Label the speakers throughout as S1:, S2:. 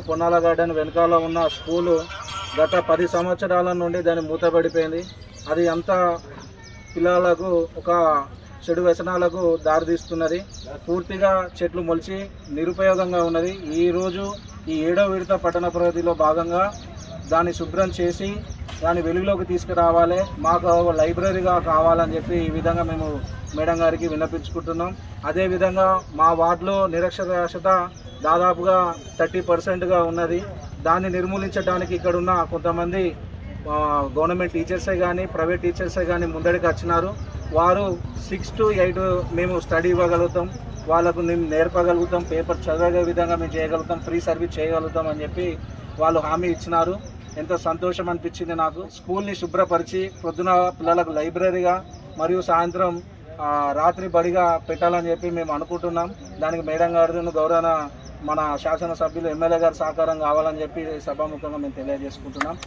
S1: Ponnala garden వెనకాల ఉన్న school గత పది సంవత్సరాల నుండి దాన్ని మూతపడిపోయింది అది అంతా పిల్లలకు ఒక చెడు వ్యసనాలకు దారితీస్తున్నది పూర్తిగా చెట్లు మొలిచి నిరుపయోగంగా ఉన్నది ఈరోజు ఈ ఏడో విడత పట్టణ ప్రగతిలో భాగంగా దాన్ని శుభ్రం చేసి దాన్ని వెలుగులోకి తీసుకురావాలి మాకు ఒక లైబ్రరీగా కావాలని చెప్పి ఈ విధంగా మేము మేడం గారికి విన్నపించుకుంటున్నాం అదేవిధంగా మా వార్డులో నిరక్షరాస్యత దాదాపుగా థర్టీ పర్సెంట్గా ఉన్నది దాన్ని నిర్మూలించడానికి ఇక్కడ ఉన్న కొంతమంది ఆ, గవర్నమెంట్ టీచర్సే కానీ ప్రైవేట్ టీచర్సే కానీ ముందడికి వచ్చినారు వారు సిక్స్ టు ఎయిట్ మేము స్టడీ ఇవ్వగలుగుతాం వాళ్ళకు మేము నేర్పగలుగుతాం పేపర్ చదివే విధంగా మేము చేయగలుగుతాం ఫ్రీ సర్వీస్ చేయగలుగుతాం అని చెప్పి వాళ్ళు హామీ ఇచ్చినారు ఎంతో సంతోషం అనిపించింది నాకు స్కూల్ని శుభ్రపరిచి పొద్దున పిల్లలకు లైబ్రరీగా మరియు సాయంత్రం ఆ, రాత్రి బడిగా పెట్టాలని చెప్పి మేము అనుకుంటున్నాం దానికి మేడం గారిని గౌరవ మన శాసనసభ్యులు ఎమ్మెల్యే గారి సహకారం కావాలని చెప్పి సభాముఖంగా మేము తెలియజేసుకుంటున్నాం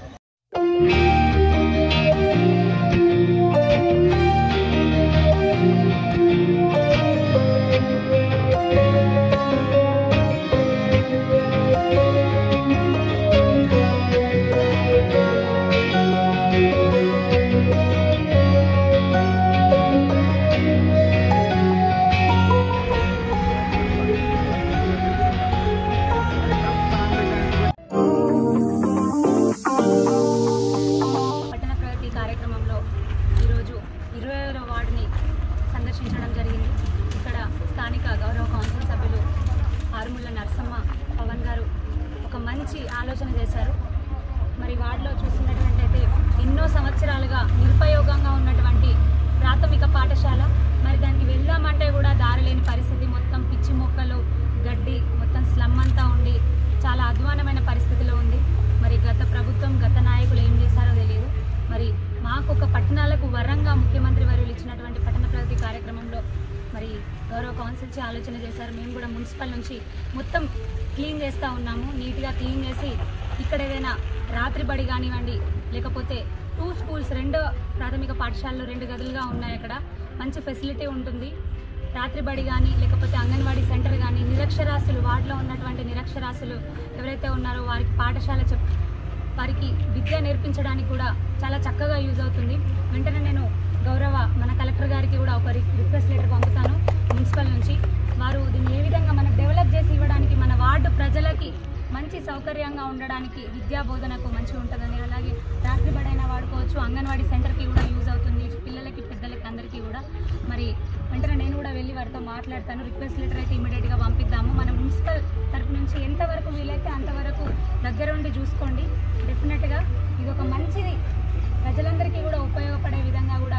S2: పట్టణ ప్రగతి కార్యక్రమంలో ఈరోజు ఇరవై వార్డుని సందర్శించడం జరిగింది ఇక్కడ స్థానిక గౌరవ కౌన్సిల్ సభ్యులు ఆరుముళ్ళ నరసమ్మ పవన్ గారు ఒక మంచి ఆలోచన చేశారు మరి వార్డులో చూసినటువంటి అయితే ఎన్నో సంవత్సరాలుగా నిరుపయోగంగా ఉన్నటువంటి ప్రాథమిక పాఠశాల మరి దానికి వెళ్దామంటే కూడా దారి లేని పరిస్థితి మొత్తం పిచ్చి మొక్కలు గడ్డి మొత్తం స్లమ్ అంతా ఉండి చాలా అధ్వానమైన పరిస్థితిలో ఉంది మరి గత ప్రభుత్వం గత నాయకులు ఏం చేశారో తెలియదు మరి మాకు ఒక పట్టణాలకు వరంగా ముఖ్యమంత్రి వర్యులు ఇచ్చినటువంటి పట్టణ ప్రగతి కార్యక్రమంలో మరి గౌరవ కౌన్సిల్ చే ఆలోచన చేశారు మేము కూడా మున్సిపల్ నుంచి మొత్తం క్లీన్ చేస్తూ ఉన్నాము నీట్గా క్లీన్ చేసి ఇక్కడ ఏదైనా రాత్రి బడి కానివ్వండి లేకపోతే టూ స్కూల్స్ రెండు ప్రాథమిక పాఠశాలలు రెండు గదులుగా ఉన్నాయి అక్కడ మంచి ఫెసిలిటీ ఉంటుంది రాత్రి బడి కానీ లేకపోతే అంగన్వాడీ సెంటర్ కానీ నిరక్షరాస్యులు వార్డులో ఉన్నటువంటి నిరక్షరాస్యులు ఎవరైతే ఉన్నారో వారికి పాఠశాల చెప్ వారికి విద్య నేర్పించడానికి కూడా చాలా చక్కగా యూజ్ అవుతుంది వెంటనే నేను గౌరవ మన కలెక్టర్ గారికి కూడా ఒక రి- రిక్వెస్ట్ లెటర్ పంపుతాను మున్సిపల్ నుంచి వారు దీన్ని ఏ విధంగా మనకు డెవలప్ చేసి ఇవ్వడానికి మన వార్డు ప్రజలకి మంచి సౌకర్యంగా ఉండడానికి విద్యా బోధనకు మంచిగా ఉంటుందని అలాగే రాత్రి బడైనా వాడుకోవచ్చు అంగన్వాడీ సెంటర్కి కూడా యూజ్ అవుతుంది పిల్లలకి పెద్దలకి అందరికీ కూడా మరి వెంటనే నేను కూడా వెళ్ళి వారితో మాట్లాడతాను రిక్వెస్ట్ లెటర్ అయితే ఇమీడియట్గా పంపిద్దాము మన మున్సిపల్ తరపు నుంచి ఎంతవరకు వీలైతే అంతవరకు దగ్గరుండి చూసుకోండి డెఫినెట్గా ఇది ఒక మంచిది ప్రజలందరికీ కూడా ఉపయోగపడే విధంగా కూడా